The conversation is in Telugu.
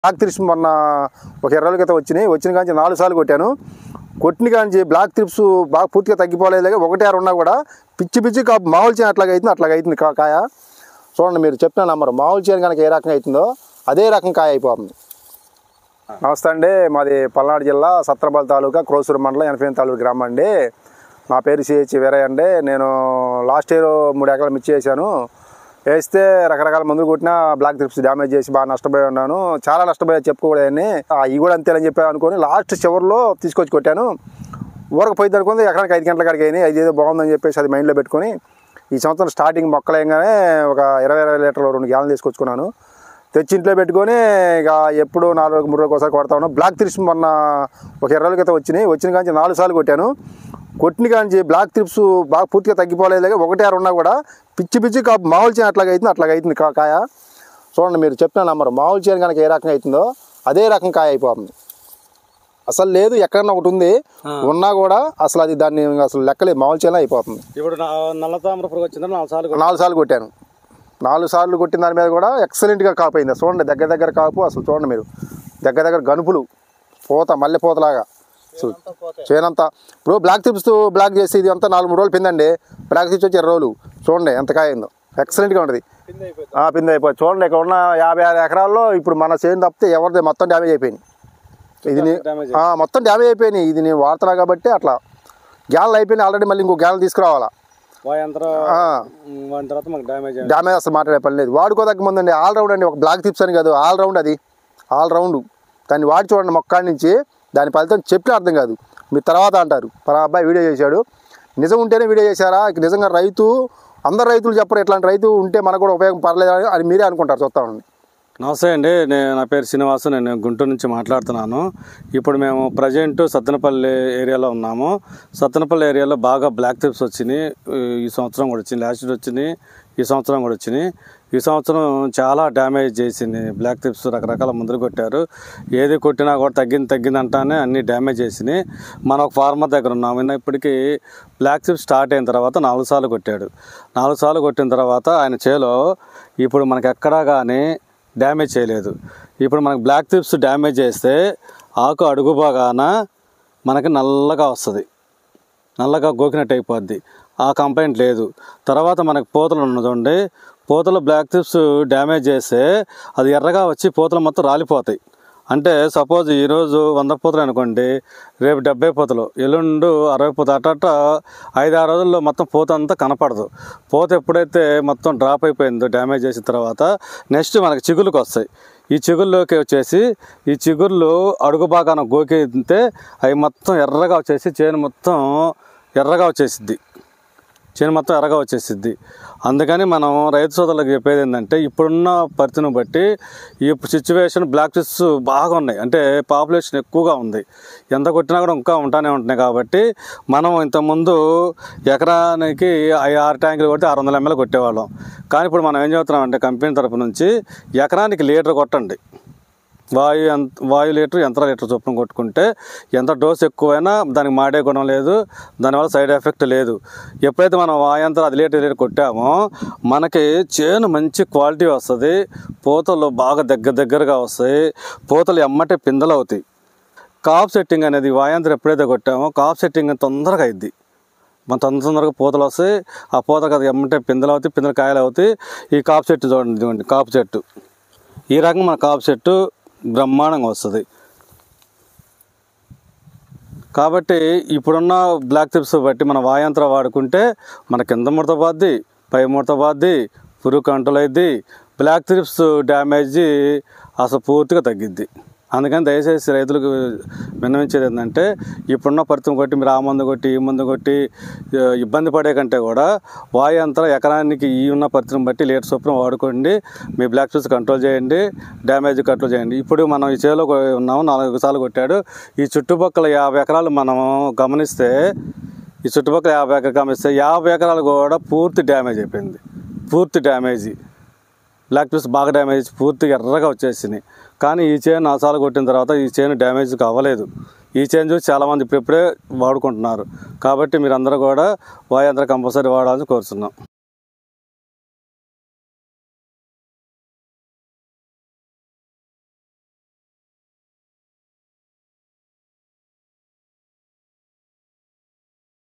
బ్లాక్ త్రిప్స్ మొన్న ఒక ఇరవై రోజుల క్రితం వచ్చినాయి వచ్చిన కాంచి నాలుగు సార్లు కొట్టాను కొట్టిన కాంచి బ్లాక్ త్రిప్స్ బాగా పూర్తిగా తగ్గిపోలేదు కానీ ఒకటి ఆరు ఉన్నా కూడా పిచ్చి పిచ్చి కాపు మామూలు చేయని అట్లాగ అవుతుంది అట్లాగ అవుతుంది కా- కాయ చూడండి మీరు చెప్పిన నంబర్ మామూలు చేయని కనుక ఏ రకంగా అవుతుందో అదే రకం కాయ అయిపోతుంది నమస్తే అండి మాది పల్నాడు జిల్లా సత్రబల్ తాలూకా క్రోసూరు మండలం ఎనభై తాలూకా గ్రామం అండి నా పేరు సిహెచ్ వీరయ్య అండి నేను లాస్ట్ ఇయర్ మూడు ఎకరాలు మిర్చి వేసాను వేస్తే రకరకాల మందులు కొట్టినా బ్లాక్ త్రిప్స్ డ్యామేజ్ చేసి బాగా నష్టపోయి ఉన్నాను చాలా నష్టపోయా చెప్పుకోకూడదని ఇవి కూడా అంతేనని చెప్పి అనుకొని లాస్ట్ చివరిలో తీసుకొచ్చి కొట్టాను ఊరకు పోయింది అనుకుంది ఎకరానికి ఐదు గంటల కాడికి అయినాయి ఐదు ఏదో బాగుందని చెప్పేసి అది మైండ్లో పెట్టుకొని ఈ సంవత్సరం స్టార్టింగ్ మొక్కలేగానే ఒక ఇరవై ఇరవై లీటర్లు రెండు గ్యాలలు తీసుకొచ్చుకున్నాను తెచ్చి ఇంట్లో పెట్టుకొని ఇక ఎప్పుడు నాలుగు రోజులు మూడు రోజులు ఒకసారి కొడతా ఉన్నాను బ్లాక్ త్రిప్స్ మొన్న ఒక ఇరవై రోజుల క్రితం వచ్చినాయి వచ్చిన కాంచి నాలుగు సార్లు కొట్టాను కొట్టిన కాంచి బ్లాక్ త్రిప్స్ బాగా పూర్తిగా తగ్గిపోలేదు కానీ ఒకటి ఆరు ఉన్నా కూడా పిచ్చి పిచ్చి కాపు మామూలు చేయని అట్లాగ అవుతుంది అట్లాగ అవుతుంది కా- కాయ చూడండి మీరు చెప్పిన నంబర్ మామూలు చేయని కనుక ఏ రకంగా అవుతుందో అదే రకం కాయ అయిపోతుంది అసలు లేదు ఎక్కడన్నా ఒకటి ఉంది ఉన్నా కూడా అసలు అది దాన్ని అసలు లెక్కలేదు మామూలు చేయని అయిపోతుంది ఇప్పుడు నా- నల్ల తామర పురుగు వచ్చిందా నాలుగు సార్లు కొట్టాను. నాలుగు సార్లు కొట్టాను నాలుగు సార్లు కొట్టిన దాని మీద కూడా ఎక్సలెంట్గా కాపు అయింది చూడండి దగ్గర దగ్గర కాపు అసలు చూడండి మీరు దగ్గర దగ్గర గనుపులు పూత మల్లె పూతలాగా అసలు చేయనంత ఇప్పుడు బ్లాక్ టిప్స్ బ్లాక్ చేసి ఇది అంతా నాలుగు మూడు రోజులు పిందండి బ్లాక్ టిప్స్ వచ్చి ఇరవై రోజులు చూడండి ఎంత కాయిందో ఎక్సలెంట్గా ఉంటుంది కింద అయిపోయింది. ఆ, పిండి అయిపోయి చూడండి ఇక్కడ ఉన్న యాభై ఆరు ఎకరాల్లో ఇప్పుడు మన చేను తప్పితే ఎవరిది మొత్తం డ్యామేజ్ అయిపోయింది ఇది నీ- డ్యామేజ్ ఆ, మొత్తం డ్యామేజ్ అయిపోయినాయి ఇది నేను వాడుతున్నా కాబట్టి అట్లా గ్యాలలు అయిపోయినాయి ఆల్రెడీ మళ్ళీ ఇంకో గ్యాలలు తీసుకురావాలా వాయంత్రం ఆ. వాని తర్వాత మాకు డ్యామేజ్ అయింది డ్యామేజ్ అసలు మాట్లాడే పని లేదు వాడుకోదగ్గ ముందు అండి ఆల్ రౌండ్ అండి ఒక బ్లాక్ టిప్స్ అని కాదు ఆల్ రౌండ్ అది ఆల్ రౌండ్ దాన్ని వాడి చూడండి మొక్కాడి నుంచి దాని ఫలితం చెప్పిన అర్థం కాదు మీరు తర్వాత అంటారు పలా అబ్బాయి వీడియో చేశాడు నిజం ఉంటేనే వీడియో చేశారా ఇక నిజంగా రైతు అందరు రైతులు చెప్పరు ఇట్లాంటి రైతు ఉంటే మనకు కూడా ఉపయోగం పర్లేదు అని- అని మీరే అనుకుంటారు చూస్తా ఉండండి నమస్తే అండి నేను నా పేరు శ్రీనివాసు నేను గుంటూరు నుంచి మాట్లాడుతున్నాను ఇప్పుడు మేము ప్రజెంట్ సత్తెనపల్లి ఏరియాలో ఉన్నాము సత్తెనపల్లి ఏరియాలో బాగా బ్లాక్ టిప్స్ వచ్చినాయి ఈ సంవత్సరం కూడా వచ్చింది లాస్ట్ ఇయర్ వచ్చినాయి ఈ సంవత్సరం కూడా వచ్చినాయి ఈ సంవత్సరం చాలా డ్యామేజ్ చేసింది బ్లాక్ టిప్స్ రకరకాల మందులు కొట్టారు ఏది కొట్టినా కూడా తగ్గింది తగ్గింది అంటానే అన్ని డ్యామేజ్ చేసినాయి మనం ఒక ఫార్మర్ దగ్గర ఉన్నాము ఈయన ఇప్పటికీ బ్లాక్ టిప్స్ స్టార్ట్ అయిన తర్వాత నాలుగు సార్లు కొట్టాడు నాలుగు సార్లు కొట్టిన తర్వాత ఆయన చేలో ఇప్పుడు మనకి ఎక్కడా కానీ డ్యామేజ్ చేయలేదు ఇప్పుడు మనకు బ్లాక్ టిప్స్ డ్యామేజ్ చేస్తే ఆకు అడుగు భాగాన మనకి నల్లగా వస్తుంది నల్లగా గోకినట్టు అయిపోద్ది ఆ కంప్లైంట్ లేదు తర్వాత మనకు పూతలు ఉన్నదండి పూతలు బ్లాక్ టిప్స్ డ్యామేజ్ చేస్తే అది ఎర్రగా వచ్చి పూతలు మొత్తం రాలిపోతాయి అంటే సపోజ్ ఈరోజు వంద పూతలు అనుకోండి రేపు డెబ్బై పూతలు ఎల్లుండు అరవై పూత అట్ట ఐదు ఆరు రోజుల్లో మొత్తం పూత అంతా కనపడదు పూత ఎప్పుడైతే మొత్తం డ్రాప్ అయిపోయిందో డ్యామేజ్ చేసిన తర్వాత నెక్స్ట్ మనకి చిగుళ్ళకి వస్తాయి ఈ చిగుల్లోకి వచ్చేసి ఈ చిగుర్లు అడుగు భాగాన గోకితే అవి మొత్తం ఎర్రగా వచ్చేసి చేను మొత్తం ఎర్రగా వచ్చేసిద్ది చేను మొత్తం ఎర్రగా వచ్చేసిద్ది అందుకని మనం రైతు సోదరులకు చెప్పేది ఏంటంటే ఇప్పుడున్న పరిస్థితిని బట్టి ఈ సిచ్యువేషన్ బ్లాక్ చిప్స్ బాగా ఉన్నాయి అంటే పాపులేషన్ ఎక్కువగా ఉంది ఎంత కొట్టినా కూడా ఇంకా ఉంటానే ఉంటున్నాయి కాబట్టి మనం ఇంతకుముందు ఎకరానికి ఐ- ఆరు ట్యాంకులు కొట్టి ఆరు వందల ఎంఎల్ కొట్టేవాళ్ళం కానీ ఇప్పుడు మనం ఏం చెబుతున్నాం అంటే కంపెనీ తరపు నుంచి ఎకరానికి లీటర్ కొట్టండి వాయు ఎంత వాయు లీటర్ యంత్ర లీటర్ చొప్పున కొట్టుకుంటే ఎంత డోస్ ఎక్కువైనా దానికి మాడే గుణం లేదు దానివల్ల సైడ్ ఎఫెక్ట్ లేదు ఎప్పుడైతే మనం వాయంత్ర అది లీటర్ లీటర్ కొట్టామో మనకి చేను మంచి క్వాలిటీ వస్తుంది పూతలు బాగా దగ్గర దగ్గరగా వస్తాయి పూతలు ఎమ్మటే పిందెలు అవుతాయి కాప్ సెట్టింగ్ అనేది వాయంత్రం ఎప్పుడైతే కొట్టామో కాప్ సెట్టింగ్ తొందరగా అయింది మన తొందర తొందరగా పూతలు వస్తాయి ఆ పూత కదా ఎమ్మంటే పిందెలు అవుతాయి పిందెలు కాయలు అవుతాయి ఈ కాపు చెట్టు చూడండి ఇదిగోండి కాపు చెట్టు ఈ రకంగా మన కాపు చెట్టు బ్రహ్మాండంగా వస్తుంది కాబట్టి ఇప్పుడున్న బ్లాక్ టిప్స్ బట్టి మన వాయంత్రం వాడుకుంటే మన కింద ముడత బాద్ది పై ముడత బాద్ది పురుగు కంట్రోల్ అయింది బ్లాక్ టిప్స్ డ్యామేజ్ అసలు పూర్తిగా తగ్గిద్ది అందుకని దయచేసి రైతులకు విన్నవించేది ఏంటంటే ఇప్పుడున్న పరిస్థితి కొట్టి మీరు ఆ మందు కొట్టి ఈ మందు కొట్టి ఆ, ఇబ్బంది పడే కంటే కూడా వాయంత్రం ఎకరానికి ఈ ఉన్న పరిస్థితిని బట్టి లీటర్ చొప్పున వాడుకోండి మీ బ్లాక్ టిప్స్ కంట్రోల్ చేయండి డ్యామేజ్ కంట్రోల్ చేయండి ఇప్పుడు మనం ఈ చేలో కొ- ఉన్నాము నాలుగు సార్లు కొట్టాడు ఈ చుట్టుపక్కల యాభై ఎకరాలు మనం గమనిస్తే ఈ చుట్టుపక్కల యాభై ఎకరాలు గమనిస్తే యాభై ఎకరాలు కూడా పూర్తి డ్యామేజ్ అయిపోయింది పూర్తి డ్యామేజ్ బ్లాక్ పీస్ బాగా డ్యామేజ్ పూర్తిగా ఎర్రగా వచ్చేసినాయి కానీ ఈ చైన్ నాసాలు కొట్టిన తర్వాత ఈ చైన్ డ్యామేజ్ కావలేదు ఈ చైన్ చూసి చాలామంది ఇప్పుడిప్పుడే వాడుకుంటున్నారు కాబట్టి మీరందరూ కూడా వాయంత్ర కంపల్సరీ వాడాలని కోరుతున్నాం